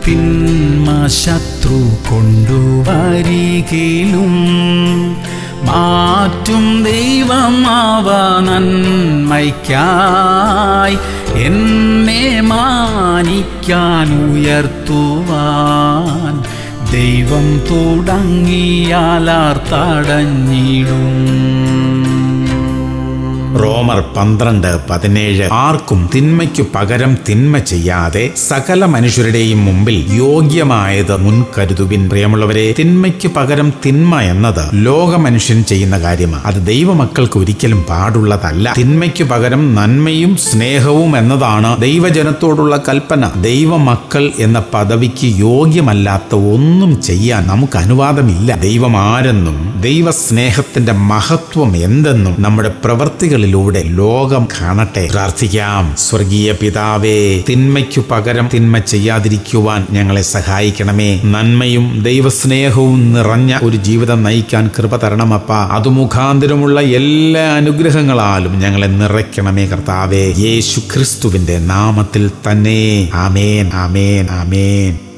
തിന്മ ശത്രു കൊണ്ടുവരികയിലും മാറ്റും ദൈവം അവ നന്മയ്ക്കായി എന്നെ മാനിക്കാൻ ഉയർത്തുവാൻ ദൈവം തുടങ്ങിയാലാർ തടഞ്ഞിടും റോമർ പന്ത്രണ്ട് പതിനേഴ് ആർക്കും തിന്മയ്ക്കു പകരം തിന്മ ചെയ്യാതെ സകല മനുഷ്യരുടെയും മുമ്പിൽ യോഗ്യമായത് മുൻകരുതുവിൻ പ്രിയമുള്ളവരെ തിന്മയ്ക്കു പകരം തിന്മ എന്നത് ലോക മനുഷ്യൻ ചെയ്യുന്ന കാര്യമാണ് അത് ദൈവമക്കൾക്ക് ഒരിക്കലും പാടുള്ളതല്ല തിന്മയ്ക്കു പകരം നന്മയും സ്നേഹവും എന്നതാണ് ദൈവജനത്തോടുള്ള കൽപ്പന ദൈവമക്കൾ എന്ന പദവിക്ക് യോഗ്യമല്ലാത്ത ഒന്നും ചെയ്യാൻ നമുക്ക് അനുവാദമില്ല ദൈവം ആരെന്നും ദൈവസ്നേഹത്തിന്റെ മഹത്വം എന്തെന്നും നമ്മുടെ പ്രവർത്തികളിലൂടെ ലോകം കാണട്ടെ പ്രാർത്ഥിക്കാം സ്വർഗീയ പിതാവേ തിന്മയ്ക്കു പകരം തിന്മ ചെയ്യാതിരിക്കുവാൻ ഞങ്ങളെ സഹായിക്കണമേ നന്മയും ദൈവസ്നേഹവും നിറഞ്ഞ ഒരു ജീവിതം നയിക്കാൻ കൃപ തരണമപ്പ അതു മുഖാന്തരമുള്ള എല്ലാ അനുഗ്രഹങ്ങളാലും ഞങ്ങളെ നിറയ്ക്കണമേ കർത്താവേ യേശു ക്രിസ്തുവിന്റെ നാമത്തിൽ തന്നെ ആമേൻ ആമേൻ ആമേൻ